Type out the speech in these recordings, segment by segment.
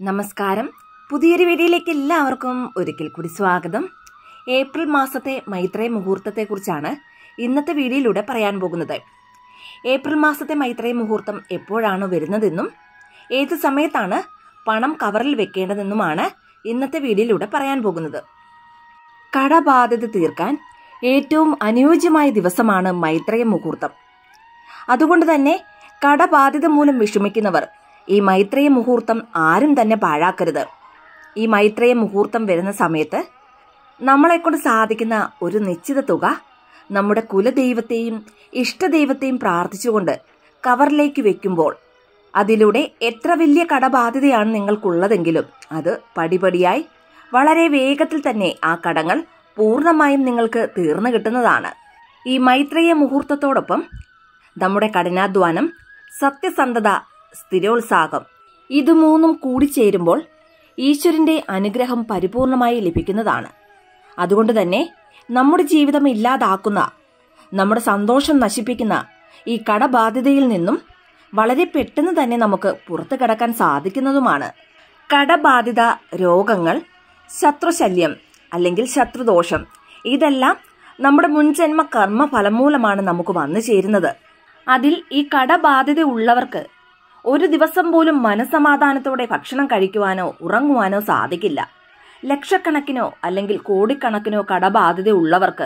നമസ്കാരം പുതിയൊരു വീഡിയോയിലേക്ക് എല്ലാവർക്കും ഒരിക്കൽ കൂടി സ്വാഗതം ഏപ്രിൽ മാസത്തെ മൈത്രേയ മുഹൂർത്തത്തെക്കുറിച്ചാണ് ഇന്നത്തെ വീഡിയോയിലൂടെ പറയാൻ പോകുന്നത് ഏപ്രിൽ മാസത്തെ മൈത്രേയ മുഹൂർത്തം എപ്പോഴാണ് വരുന്നതെന്നും ഏത് സമയത്താണ് പണം കവറിൽ വെക്കേണ്ടതെന്നുമാണ് ഇന്നത്തെ വീഡിയോയിലൂടെ പറയാൻ പോകുന്നത് കടബാധ്യത തീർക്കാൻ ഏറ്റവും അനുയോജ്യമായ ദിവസമാണ് മൈത്രേയ മുഹൂർത്തം അതുകൊണ്ട് തന്നെ കടബാധ്യത മൂലം വിഷമിക്കുന്നവർ ഈ മൈത്രേയ മുഹൂർത്തം ആരും തന്നെ പാഴാക്കരുത് ഈ മൈത്രേയ മുഹൂർത്തം വരുന്ന സമയത്ത് നമ്മളെക്കൊണ്ട് സാധിക്കുന്ന ഒരു നിശ്ചിത തുക നമ്മുടെ കുലദൈവത്തെയും ഇഷ്ടദൈവത്തെയും പ്രാർത്ഥിച്ചുകൊണ്ട് കവറിലേക്ക് വെക്കുമ്പോൾ അതിലൂടെ എത്ര വലിയ കടബാധ്യതയാണ് നിങ്ങൾക്കുള്ളതെങ്കിലും അത് പടിപടിയായി വളരെ വേഗത്തിൽ തന്നെ ആ കടങ്ങൾ പൂർണ്ണമായും നിങ്ങൾക്ക് തീർന്നു കിട്ടുന്നതാണ് ഈ മൈത്രേയ മുഹൂർത്തത്തോടൊപ്പം നമ്മുടെ കഠിനാധ്വാനം സത്യസന്ധത സ്ഥിരോത്സാഹം ഇത് മൂന്നും കൂടിച്ചേരുമ്പോൾ ഈശ്വരന്റെ അനുഗ്രഹം പരിപൂർണമായി ലഭിക്കുന്നതാണ് അതുകൊണ്ട് തന്നെ നമ്മുടെ ജീവിതം ഇല്ലാതാക്കുന്ന നമ്മുടെ സന്തോഷം നശിപ്പിക്കുന്ന ഈ കടബാധ്യതയിൽ നിന്നും വളരെ പെട്ടെന്ന് തന്നെ നമുക്ക് പുറത്തു കടക്കാൻ സാധിക്കുന്നതുമാണ് കടബാധിത രോഗങ്ങൾ ശത്രുശല്യം അല്ലെങ്കിൽ ശത്രുദോഷം ഇതെല്ലാം നമ്മുടെ മുൻജന്മ കർമ്മ ഫലം മൂലമാണ് നമുക്ക് വന്നു ചേരുന്നത് അതിൽ ഈ കടബാധ്യത ഉള്ളവർക്ക് ഒരു ദിവസം പോലും മനസമാധാനത്തോടെ ഭക്ഷണം കഴിക്കുവാനോ ഉറങ്ങുവാനോ സാധിക്കില്ല ലക്ഷക്കണക്കിനോ അല്ലെങ്കിൽ കോടിക്കണക്കിനോ കടബാധ്യത ഉള്ളവർക്ക്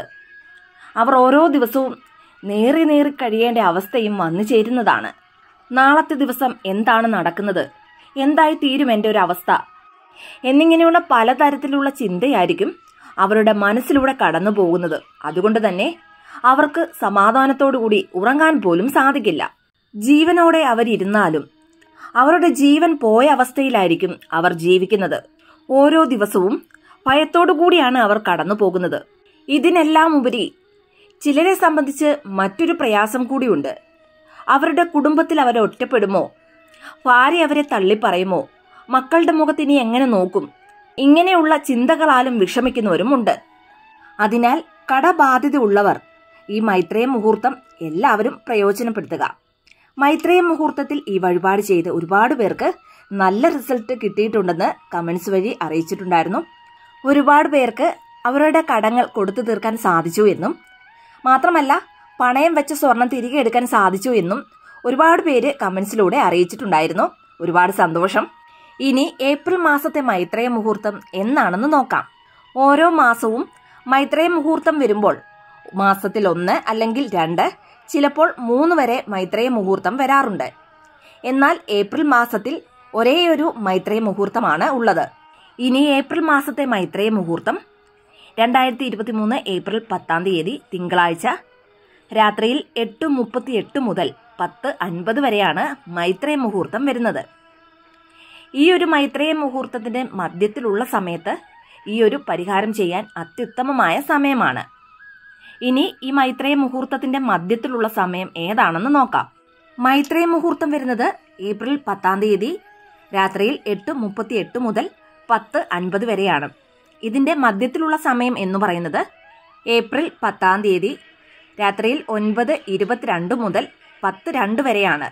അവർ ഓരോ ദിവസവും നേറി നേറി കഴിയേണ്ട അവസ്ഥയും വന്നു ചേരുന്നതാണ് നാളത്തെ ദിവസം എന്താണ് നടക്കുന്നത് എന്തായി തീരും എൻ്റെ ഒരു അവസ്ഥ എന്നിങ്ങനെയുള്ള പലതരത്തിലുള്ള ചിന്തയായിരിക്കും അവരുടെ മനസ്സിലൂടെ കടന്നു പോകുന്നത് അതുകൊണ്ട് തന്നെ അവർക്ക് സമാധാനത്തോടുകൂടി ഉറങ്ങാൻ പോലും സാധിക്കില്ല ജീവനോടെ അവരിരുന്നാലും അവരുടെ ജീവൻ പോയ അവസ്ഥയിലായിരിക്കും അവർ ജീവിക്കുന്നത് ഓരോ ദിവസവും ഭയത്തോടു കൂടിയാണ് അവർ കടന്നു പോകുന്നത് ഇതിനെല്ലാം ഉപരി ചിലരെ സംബന്ധിച്ച് മറ്റൊരു പ്രയാസം കൂടിയുണ്ട് അവരുടെ കുടുംബത്തിൽ അവർ ഒറ്റപ്പെടുമോ ഭാര്യ അവരെ തള്ളിപ്പറയുമോ മക്കളുടെ മുഖത്ത് ഇനി എങ്ങനെ നോക്കും ഇങ്ങനെയുള്ള ചിന്തകളാലും വിഷമിക്കുന്നവരുമുണ്ട് അതിനാൽ കടബാധ്യത ഉള്ളവർ ഈ മൈത്രേയ മുഹൂർത്തം എല്ലാവരും പ്രയോജനപ്പെടുത്തുക മൈത്രേയ മുഹൂർത്തത്തിൽ ഈ വഴിപാട് ചെയ്ത് ഒരുപാട് പേർക്ക് നല്ല റിസൾട്ട് കിട്ടിയിട്ടുണ്ടെന്ന് കമന്റ്സ് വഴി അറിയിച്ചിട്ടുണ്ടായിരുന്നു ഒരുപാട് പേർക്ക് അവരുടെ കടങ്ങൾ കൊടുത്തു തീർക്കാൻ സാധിച്ചു എന്നും മാത്രമല്ല പണയം വെച്ച സ്വർണം തിരികെ എടുക്കാൻ സാധിച്ചു എന്നും ഒരുപാട് പേര് കമന്റ്സിലൂടെ അറിയിച്ചിട്ടുണ്ടായിരുന്നു ഒരുപാട് സന്തോഷം ഇനി ഏപ്രിൽ മാസത്തെ മൈത്രേയ മുഹൂർത്തം എന്നാണെന്ന് നോക്കാം ഓരോ മാസവും മൈത്രേയ മുഹൂർത്തം വരുമ്പോൾ മാസത്തിൽ ഒന്ന് അല്ലെങ്കിൽ രണ്ട് ചിലപ്പോൾ മൂന്ന് വരെ മൈത്രേയ മുഹൂർത്തം വരാറുണ്ട് എന്നാൽ ഏപ്രിൽ മാസത്തിൽ ഒരേ ഒരു മൈത്രേയ മുഹൂർത്തമാണ് ഉള്ളത് ഇനി ഏപ്രിൽ മാസത്തെ മൈത്രേയ മുഹൂർത്തം രണ്ടായിരത്തി ഇരുപത്തി മൂന്ന് ഏപ്രിൽ പത്താം തീയതി തിങ്കളാഴ്ച രാത്രിയിൽ എട്ട് മുപ്പത്തി എട്ട് മുതൽ പത്ത് അൻപത് വരെയാണ് മൈത്രേയ മുഹൂർത്തം വരുന്നത് ഈ ഒരു മൈത്രേയ മുഹൂർത്തത്തിന്റെ മധ്യത്തിലുള്ള സമയത്ത് ഈ ഒരു പരിഹാരം ചെയ്യാൻ അത്യുത്തമമായ സമയമാണ് ഇനി ഈ മൈത്രേയ മുഹൂർത്തത്തിന്റെ മധ്യത്തിലുള്ള സമയം ഏതാണെന്ന് നോക്കാം മൈത്രേയ മുഹൂർത്തം വരുന്നത് ഏപ്രിൽ പത്താം തീയതി രാത്രിയിൽ എട്ട് മുപ്പത്തി എട്ട് മുതൽ പത്ത് അൻപത് വരെയാണ് ഇതിന്റെ മധ്യത്തിലുള്ള സമയം എന്ന് പറയുന്നത് ഏപ്രിൽ പത്താം തീയതി രാത്രിയിൽ ഒൻപത് ഇരുപത്തിരണ്ട് മുതൽ പത്ത് രണ്ട് വരെയാണ്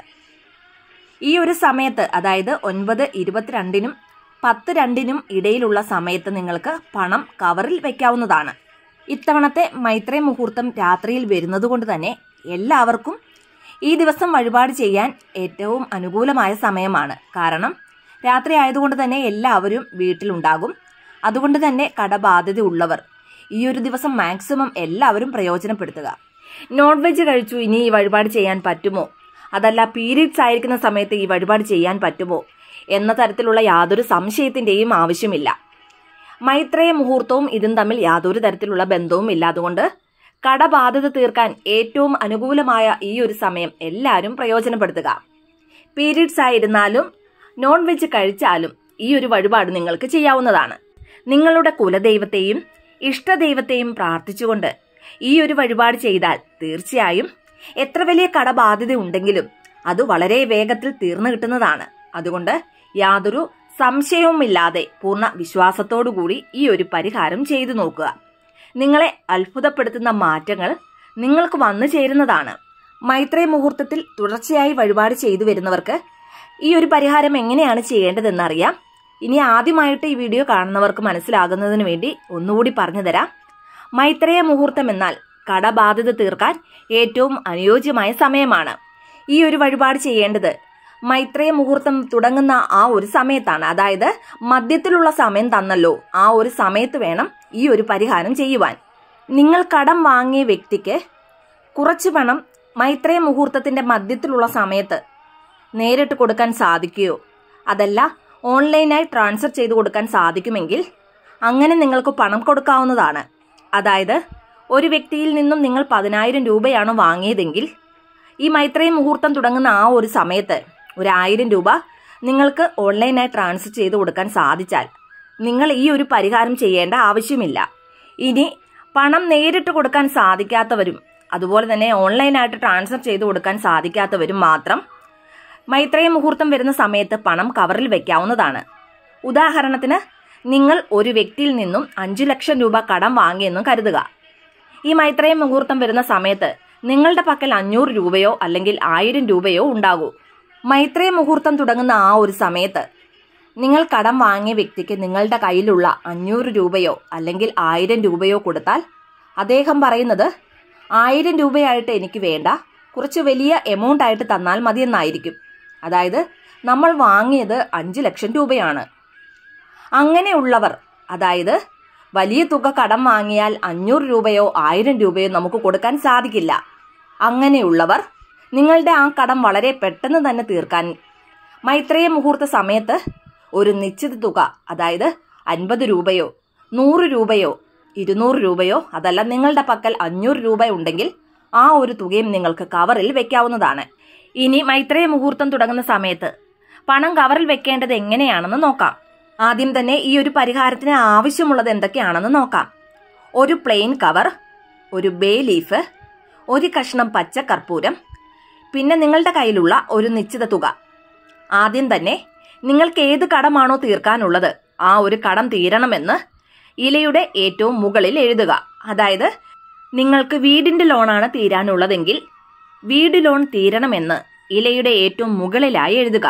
ഈ ഒരു സമയത്ത് അതായത് ഒൻപത് ഇരുപത്തിരണ്ടിനും പത്ത് രണ്ടിനും ഇടയിലുള്ള സമയത്ത് നിങ്ങൾക്ക് പണം കവറിൽ വെക്കാവുന്നതാണ് ഇത്തവണത്തെ മൈത്രേയ മുഹൂർത്തം രാത്രിയിൽ വരുന്നതുകൊണ്ട് തന്നെ എല്ലാവർക്കും ഈ ദിവസം വഴിപാട് ചെയ്യാൻ ഏറ്റവും അനുകൂലമായ സമയമാണ് കാരണം രാത്രി ആയതുകൊണ്ട് തന്നെ എല്ലാവരും വീട്ടിലുണ്ടാകും അതുകൊണ്ട് തന്നെ കടബാധ്യത ഉള്ളവർ ഈ ഒരു ദിവസം മാക്സിമം എല്ലാവരും പ്രയോജനപ്പെടുത്തുക നോൺ വെജ് കഴിച്ചു ഇനി ഈ വഴിപാട് ചെയ്യാൻ പറ്റുമോ അതല്ല പീരീഡ്സ് ആയിരിക്കുന്ന സമയത്ത് ഈ വഴിപാട് ചെയ്യാൻ പറ്റുമോ എന്ന തരത്തിലുള്ള യാതൊരു സംശയത്തിന്റെയും ആവശ്യമില്ല മൈത്രേയ മുഹൂർത്തവും ഇതും തമ്മിൽ യാതൊരു തരത്തിലുള്ള ബന്ധവും ഇല്ലാതുകൊണ്ട് കടബാധ്യത തീർക്കാൻ ഏറ്റവും അനുകൂലമായ ഈ ഒരു സമയം എല്ലാവരും പ്രയോജനപ്പെടുത്തുക പീരീഡ്സ് ആയിരുന്നാലും നോൺ വെജ് കഴിച്ചാലും ഈ ഒരു വഴിപാട് നിങ്ങൾക്ക് ചെയ്യാവുന്നതാണ് നിങ്ങളുടെ കുലദൈവത്തെയും ഇഷ്ടദൈവത്തെയും പ്രാർത്ഥിച്ചുകൊണ്ട് ഈ ഒരു വഴിപാട് ചെയ്താൽ തീർച്ചയായും എത്ര വലിയ കടബാധ്യത ഉണ്ടെങ്കിലും അത് വളരെ വേഗത്തിൽ തീർന്നു കിട്ടുന്നതാണ് അതുകൊണ്ട് യാതൊരു സംശയവുമില്ലാതെ പൂർണ്ണ വിശ്വാസത്തോടുകൂടി ഈ ഒരു പരിഹാരം ചെയ്തു നോക്കുക നിങ്ങളെ അത്ഭുതപ്പെടുത്തുന്ന മാറ്റങ്ങൾ നിങ്ങൾക്ക് വന്നു ചേരുന്നതാണ് മൈത്രേയ മുഹൂർത്തത്തിൽ തുടർച്ചയായി വഴിപാട് ചെയ്തു വരുന്നവർക്ക് ഈ ഒരു പരിഹാരം എങ്ങനെയാണ് ചെയ്യേണ്ടതെന്നറിയാം ഇനി ആദ്യമായിട്ട് ഈ വീഡിയോ കാണുന്നവർക്ക് മനസ്സിലാകുന്നതിന് വേണ്ടി ഒന്നുകൂടി പറഞ്ഞു തരാം മൈത്രേയ മുഹൂർത്തം എന്നാൽ കടബാധ്യത തീർക്കാൻ ഏറ്റവും അനുയോജ്യമായ സമയമാണ് ഈ ഒരു വഴിപാട് ചെയ്യേണ്ടത് മൈത്രേയ മുഹൂർത്തം തുടങ്ങുന്ന ആ ഒരു സമയത്താണ് അതായത് മധ്യത്തിലുള്ള സമയം തന്നല്ലോ ആ ഒരു സമയത്ത് വേണം ഈ ഒരു പരിഹാരം ചെയ്യുവാൻ നിങ്ങൾ കടം വാങ്ങിയ വ്യക്തിക്ക് കുറച്ച് പണം മൈത്രേയ മുഹൂർത്തത്തിന്റെ മധ്യത്തിലുള്ള സമയത്ത് നേരിട്ട് കൊടുക്കാൻ സാധിക്കുകയോ അതല്ല ഓൺലൈനായി ട്രാൻസ്ഫർ ചെയ്തു കൊടുക്കാൻ സാധിക്കുമെങ്കിൽ അങ്ങനെ നിങ്ങൾക്ക് പണം കൊടുക്കാവുന്നതാണ് അതായത് ഒരു വ്യക്തിയിൽ നിന്നും നിങ്ങൾ പതിനായിരം രൂപയാണ് വാങ്ങിയതെങ്കിൽ ഈ മൈത്രേയ മുഹൂർത്തം തുടങ്ങുന്ന ആ ഒരു സമയത്ത് ഒരു ആയിരം രൂപ നിങ്ങൾക്ക് ഓൺലൈനായി ട്രാൻസ്ഫർ ചെയ്തു കൊടുക്കാൻ സാധിച്ചാൽ നിങ്ങൾ ഈ ഒരു പരിഹാരം ചെയ്യേണ്ട ആവശ്യമില്ല ഇനി പണം നേരിട്ട് കൊടുക്കാൻ സാധിക്കാത്തവരും അതുപോലെ തന്നെ ഓൺലൈനായിട്ട് ട്രാൻസ്ഫർ ചെയ്തു കൊടുക്കാൻ സാധിക്കാത്തവരും മാത്രം മൈത്രേയ മുഹൂർത്തം വരുന്ന സമയത്ത് പണം കവറിൽ വെക്കാവുന്നതാണ് ഉദാഹരണത്തിന് നിങ്ങൾ ഒരു വ്യക്തിയിൽ നിന്നും അഞ്ചു ലക്ഷം രൂപ കടം വാങ്ങിയെന്നും കരുതുക ഈ മൈത്രേയ മുഹൂർത്തം വരുന്ന സമയത്ത് നിങ്ങളുടെ പക്കൽ അഞ്ഞൂറ് രൂപയോ അല്ലെങ്കിൽ ആയിരം രൂപയോ ഉണ്ടാകൂ മൈത്രേയ മുഹൂർത്തം തുടങ്ങുന്ന ആ ഒരു സമയത്ത് നിങ്ങൾ കടം വാങ്ങിയ വ്യക്തിക്ക് നിങ്ങളുടെ കയ്യിലുള്ള അഞ്ഞൂറ് രൂപയോ അല്ലെങ്കിൽ ആയിരം രൂപയോ കൊടുത്താൽ അദ്ദേഹം പറയുന്നത് ആയിരം രൂപയായിട്ട് എനിക്ക് വേണ്ട കുറച്ച് വലിയ എമൗണ്ട് ആയിട്ട് തന്നാൽ മതിയെന്നായിരിക്കും അതായത് നമ്മൾ വാങ്ങിയത് അഞ്ച് ലക്ഷം രൂപയാണ് അങ്ങനെയുള്ളവർ അതായത് വലിയ തുക കടം വാങ്ങിയാൽ അഞ്ഞൂറ് രൂപയോ ആയിരം രൂപയോ നമുക്ക് കൊടുക്കാൻ സാധിക്കില്ല അങ്ങനെയുള്ളവർ നിങ്ങളുടെ ആ കടം വളരെ പെട്ടെന്ന് തന്നെ തീർക്കാൻ മൈത്രേയ മുഹൂർത്ത സമയത്ത് ഒരു നിശ്ചിത തുക അതായത് അൻപത് രൂപയോ നൂറ് രൂപയോ ഇരുന്നൂറ് രൂപയോ അതല്ല നിങ്ങളുടെ പക്കൽ അഞ്ഞൂറ് രൂപ ഉണ്ടെങ്കിൽ ആ ഒരു തുകയും നിങ്ങൾക്ക് കവറിൽ വെക്കാവുന്നതാണ് ഇനി മൈത്രേയ മുഹൂർത്തം തുടങ്ങുന്ന സമയത്ത് പണം കവറിൽ വെക്കേണ്ടത് എങ്ങനെയാണെന്ന് നോക്കാം ആദ്യം തന്നെ ഈ ഒരു പരിഹാരത്തിന് ആവശ്യമുള്ളത് എന്തൊക്കെയാണെന്ന് നോക്കാം ഒരു പ്ലെയിൻ കവർ ഒരു ബേ ലീഫ് ഒരു കഷ്ണം പച്ച കർപ്പൂരം പിന്നെ നിങ്ങളുടെ കയ്യിലുള്ള ഒരു നിശ്ചിത തുക ആദ്യം തന്നെ നിങ്ങൾക്ക് ഏത് കടമാണോ തീർക്കാനുള്ളത് ആ ഒരു കടം തീരണമെന്ന് ഇലയുടെ ഏറ്റവും മുകളിൽ എഴുതുക അതായത് നിങ്ങൾക്ക് വീടിന്റെ ലോണാണ് തീരാനുള്ളതെങ്കിൽ വീട് ലോൺ തീരണമെന്ന് ഇലയുടെ ഏറ്റവും മുകളിലായി എഴുതുക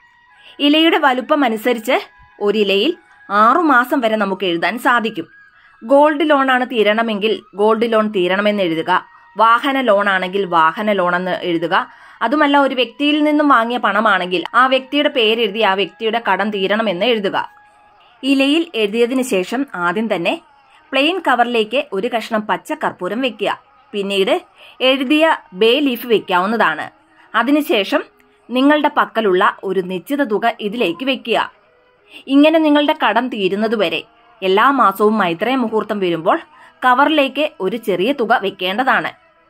ഇലയുടെ വലുപ്പം അനുസരിച്ച് ഒരിലയിൽ ആറുമാസം വരെ നമുക്ക് എഴുതാൻ സാധിക്കും ഗോൾഡ് ലോണാണ് തീരണമെങ്കിൽ ഗോൾഡ് ലോൺ തീരണമെന്ന് എഴുതുക വാഹന ലോൺ ആണെങ്കിൽ വാഹന ലോൺ എന്ന് എഴുതുക അതുമല്ല ഒരു വ്യക്തിയിൽ നിന്നും വാങ്ങിയ പണമാണെങ്കിൽ ആ വ്യക്തിയുടെ പേരെഴുതി ആ വ്യക്തിയുടെ കടം തീരണമെന്ന് എഴുതുക ഇലയിൽ എഴുതിയതിനു ശേഷം ആദ്യം തന്നെ പ്ലെയിൻ കവറിലേക്ക് ഒരു കഷ്ണം പച്ച കർപ്പൂരം വെക്കുക പിന്നീട് എഴുതിയ ബേ ലീഫ് വെക്കാവുന്നതാണ് അതിനുശേഷം നിങ്ങളുടെ പക്കലുള്ള ഒരു നിശ്ചിത തുക ഇതിലേക്ക് വെക്കുക ഇങ്ങനെ നിങ്ങളുടെ കടം തീരുന്നതുവരെ എല്ലാ മാസവും മൈത്രേയ മുഹൂർത്തം വരുമ്പോൾ കവറിലേക്ക് ഒരു ചെറിയ തുക വെക്കേണ്ടതാണ്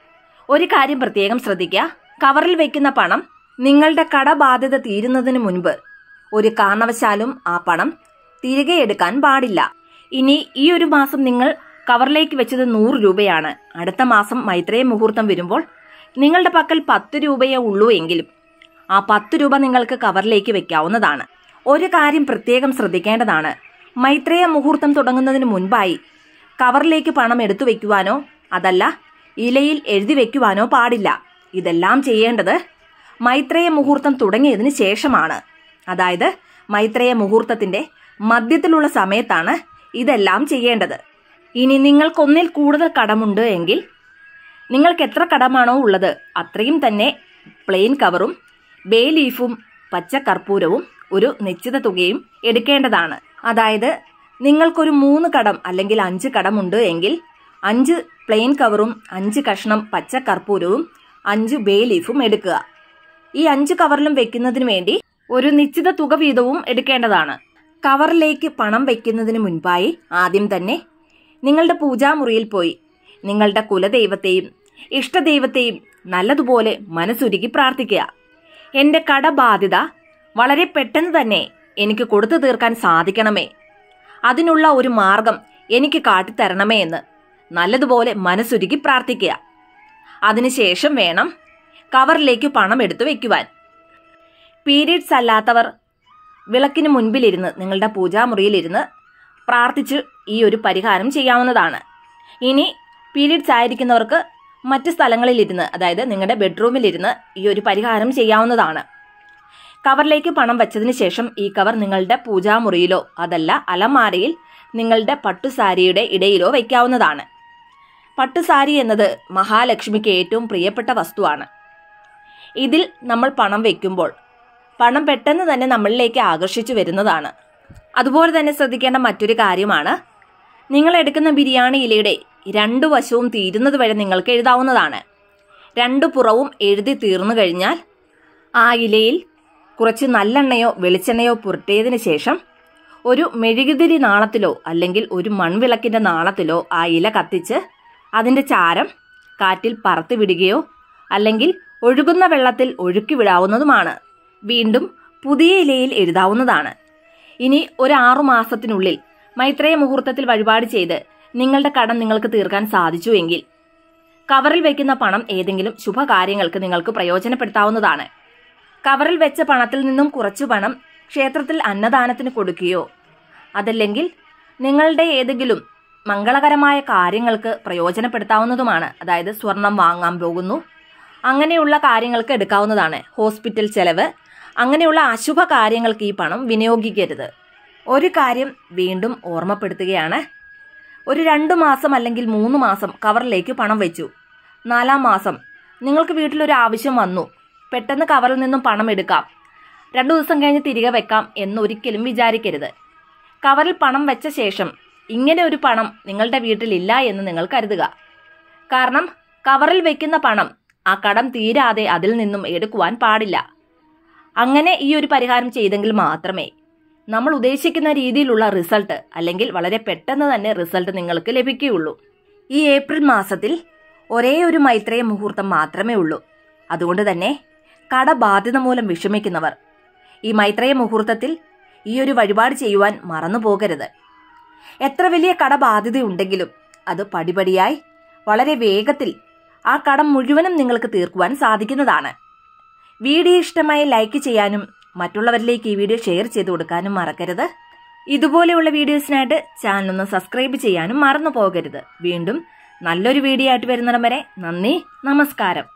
ഒരു കാര്യം പ്രത്യേകം ശ്രദ്ധിക്കുക കവറിൽ വെക്കുന്ന പണം നിങ്ങളുടെ കടബാധ്യത തീരുന്നതിന് മുൻപ് ഒരു കാരണവശാലും ആ പണം തിരികെ എടുക്കാൻ പാടില്ല ഇനി ഈ ഒരു മാസം നിങ്ങൾ കവറിലേക്ക് വെച്ചത് നൂറ് രൂപയാണ് അടുത്ത മാസം മൈത്രേയ മുഹൂർത്തം വരുമ്പോൾ നിങ്ങളുടെ പക്കൽ പത്ത് രൂപയേ ഉള്ളൂ എങ്കിലും ആ പത്ത് രൂപ നിങ്ങൾക്ക് കവറിലേക്ക് വെക്കാവുന്നതാണ് ഒരു കാര്യം പ്രത്യേകം ശ്രദ്ധിക്കേണ്ടതാണ് മൈത്രേയ മുഹൂർത്തം തുടങ്ങുന്നതിന് മുൻപായി കവറിലേക്ക് പണം എടുത്തു വെക്കുവാനോ അതല്ല ഇലയിൽ എഴുതി വെക്കുവാനോ പാടില്ല ഇതെല്ലാം ചെയ്യേണ്ടത് മൈത്രേയ മുഹൂർത്തം തുടങ്ങിയതിന് ശേഷമാണ് അതായത് മൈത്രേയ മുഹൂർത്തത്തിന്റെ മധ്യത്തിലുള്ള സമയത്താണ് ഇതെല്ലാം ചെയ്യേണ്ടത് ഇനി നിങ്ങൾക്കൊന്നിൽ കൂടുതൽ കടമുണ്ട് എങ്കിൽ നിങ്ങൾക്ക് എത്ര കടമാണോ ഉള്ളത് അത്രയും തന്നെ പ്ലെയിൻ കവറും ബേ ലീഫും പച്ച കർപ്പൂരവും ഒരു നിശ്ചിത തുകയും എടുക്കേണ്ടതാണ് അതായത് നിങ്ങൾക്കൊരു മൂന്ന് കടം അല്ലെങ്കിൽ അഞ്ച് കടമുണ്ട് എങ്കിൽ അഞ്ച് പ്ലെയിൻ കവറും അഞ്ച് കഷ്ണം പച്ച കർപ്പൂരവും അഞ്ച് ബേ ലീഫും എടുക്കുക ഈ അഞ്ച് കവറിലും വെക്കുന്നതിന് വേണ്ടി ഒരു നിശ്ചിത തുക വീതവും എടുക്കേണ്ടതാണ് കവറിലേക്ക് പണം വെക്കുന്നതിന് മുൻപായി ആദ്യം തന്നെ നിങ്ങളുടെ പൂജാമുറിയിൽ പോയി നിങ്ങളുടെ കുലദൈവത്തെയും ഇഷ്ടദൈവത്തെയും നല്ലതുപോലെ മനസ്സുരുക്കി പ്രാർത്ഥിക്കുക എന്റെ കടബാധ്യത വളരെ പെട്ടെന്ന് തന്നെ എനിക്ക് കൊടുത്തു തീർക്കാൻ സാധിക്കണമേ അതിനുള്ള ഒരു മാർഗം എനിക്ക് കാട്ടിത്തരണമേ എന്ന് നല്ലതുപോലെ മനസ്സുരുക്കി പ്രാർത്ഥിക്കുക അതിനുശേഷം വേണം കവറിലേക്ക് പണം എടുത്തു വെക്കുവാൻ പീരീഡ്സ് അല്ലാത്തവർ വിളക്കിന് മുൻപിലിരുന്ന് നിങ്ങളുടെ പൂജാമുറിയിലിരുന്ന് പ്രാർത്ഥിച്ച് ഈ ഒരു പരിഹാരം ചെയ്യാവുന്നതാണ് ഇനി പീരീഡ്സ് ആയിരിക്കുന്നവർക്ക് മറ്റ് സ്ഥലങ്ങളിലിരുന്ന് അതായത് നിങ്ങളുടെ ബെഡ്റൂമിലിരുന്ന് ഈ ഒരു പരിഹാരം ചെയ്യാവുന്നതാണ് കവറിലേക്ക് പണം വെച്ചതിന് ശേഷം ഈ കവർ നിങ്ങളുടെ പൂജാമുറിയിലോ അതല്ല അലമാരയിൽ നിങ്ങളുടെ പട്ടുസാരിയുടെ ഇടയിലോ വയ്ക്കാവുന്നതാണ് പട്ടുസാരി എന്നത് മഹാലക്ഷ്മിക്ക് ഏറ്റവും പ്രിയപ്പെട്ട വസ്തുവാണ് ഇതിൽ നമ്മൾ പണം വയ്ക്കുമ്പോൾ പണം പെട്ടെന്ന് തന്നെ നമ്മളിലേക്ക് ആകർഷിച്ചു വരുന്നതാണ് അതുപോലെ തന്നെ ശ്രദ്ധിക്കേണ്ട മറ്റൊരു കാര്യമാണ് നിങ്ങൾ എടുക്കുന്ന ബിരിയാണി ഇലയുടെ രണ്ടു വശവും തീരുന്നത് വരെ നിങ്ങൾക്ക് എഴുതാവുന്നതാണ് രണ്ടു പുറവും എഴുതി തീർന്നു കഴിഞ്ഞാൽ ആ ഇലയിൽ കുറച്ച് നല്ലെണ്ണയോ വെളിച്ചെണ്ണയോ പുരട്ടിയതിന് ശേഷം ഒരു മെഴുകുതിരി നാളത്തിലോ അല്ലെങ്കിൽ ഒരു മൺവിളക്കിന്റെ നാളത്തിലോ ആ ഇല കത്തിച്ച് അതിന്റെ ചാരം കാറ്റിൽ പറത്തി വിടുകയോ അല്ലെങ്കിൽ ഒഴുകുന്ന വെള്ളത്തിൽ ഒഴുക്കി വിടാവുന്നതുമാണ് വീണ്ടും പുതിയ ഇലയിൽ എഴുതാവുന്നതാണ് ഇനി ഒരു ആറു മാസത്തിനുള്ളിൽ മൈത്രേയ മുഹൂർത്തത്തിൽ വഴിപാട് ചെയ്ത് നിങ്ങളുടെ കടം നിങ്ങൾക്ക് തീർക്കാൻ സാധിച്ചുവെങ്കിൽ കവറിൽ വയ്ക്കുന്ന പണം ഏതെങ്കിലും ശുഭകാര്യങ്ങൾക്ക് നിങ്ങൾക്ക് പ്രയോജനപ്പെടുത്താവുന്നതാണ് കവറിൽ വെച്ച പണത്തിൽ നിന്നും കുറച്ചു പണം ക്ഷേത്രത്തിൽ അന്നദാനത്തിന് കൊടുക്കുകയോ അതല്ലെങ്കിൽ നിങ്ങളുടെ ഏതെങ്കിലും മംഗളകരമായ കാര്യങ്ങൾക്ക് പ്രയോജനപ്പെടുത്താവുന്നതുമാണ് അതായത് സ്വർണം വാങ്ങാൻ പോകുന്നു അങ്ങനെയുള്ള കാര്യങ്ങൾക്ക് എടുക്കാവുന്നതാണ് ഹോസ്പിറ്റൽ ചെലവ് അങ്ങനെയുള്ള അശുഭ കാര്യങ്ങൾക്ക് ഈ പണം വിനിയോഗിക്കരുത് ഒരു കാര്യം വീണ്ടും ഓർമ്മപ്പെടുത്തുകയാണ് ഒരു രണ്ടു മാസം അല്ലെങ്കിൽ മൂന്ന് മാസം കവറിലേക്ക് പണം വെച്ചു നാലാം മാസം നിങ്ങൾക്ക് വീട്ടിലൊരു ആവശ്യം വന്നു പെട്ടെന്ന് കവറിൽ നിന്നും പണം എടുക്കാം രണ്ടു ദിവസം കഴിഞ്ഞ് തിരികെ വെക്കാം എന്നൊരിക്കലും വിചാരിക്കരുത് കവറിൽ പണം വെച്ച ശേഷം ഇങ്ങനെ ഒരു പണം നിങ്ങളുടെ വീട്ടിലില്ല എന്ന് നിങ്ങൾ കരുതുക കാരണം കവറിൽ വെക്കുന്ന പണം ആ കടം തീരാതെ അതിൽ നിന്നും എടുക്കുവാൻ പാടില്ല അങ്ങനെ ഈ ഒരു പരിഹാരം ചെയ്തെങ്കിൽ മാത്രമേ നമ്മൾ ഉദ്ദേശിക്കുന്ന രീതിയിലുള്ള റിസൾട്ട് അല്ലെങ്കിൽ വളരെ പെട്ടെന്ന് തന്നെ റിസൾട്ട് നിങ്ങൾക്ക് ലഭിക്കുകയുള്ളൂ ഈ ഏപ്രിൽ മാസത്തിൽ ഒരേ ഒരു മൈത്രേയ മുഹൂർത്തം മാത്രമേ ഉള്ളൂ അതുകൊണ്ട് തന്നെ കടബാധ്യത മൂലം വിഷമിക്കുന്നവർ ഈ മൈത്രേയ മുഹൂർത്തത്തിൽ ഈ ഒരു വഴിപാട് ചെയ്യുവാൻ മറന്നു പോകരുത് എത്ര വലിയ കടബാധ്യതയുണ്ടെങ്കിലും അത് പടിപടിയായി വളരെ വേഗത്തിൽ ആ കടം മുഴുവനും നിങ്ങൾക്ക് തീർക്കുവാൻ സാധിക്കുന്നതാണ് വീഡിയോ ഇഷ്ടമായി ലൈക്ക് ചെയ്യാനും മറ്റുള്ളവരിലേക്ക് ഈ വീഡിയോ ഷെയർ ചെയ്ത് കൊടുക്കാനും മറക്കരുത് ഇതുപോലെയുള്ള വീഡിയോസിനായിട്ട് ചാനൽ ഒന്ന് സബ്സ്ക്രൈബ് ചെയ്യാനും മറന്നു പോകരുത് വീണ്ടും നല്ലൊരു വീഡിയോ ആയിട്ട് വരുന്നിടം വരെ നന്ദി നമസ്കാരം